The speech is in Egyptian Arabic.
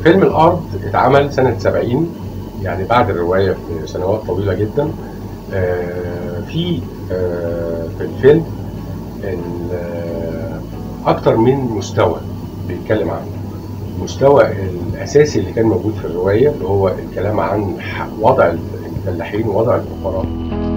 فيلم الارض اتعمل سنه 70 يعني بعد الروايه بسنوات طويله جدا آه، في آه، في الفيلم ال- آه، اكتر من مستوى بيتكلم عنه المستوى الاساسي اللي كان موجود في الروايه اللي هو الكلام عن ح- وضع الفلاحين ووضع الفقراء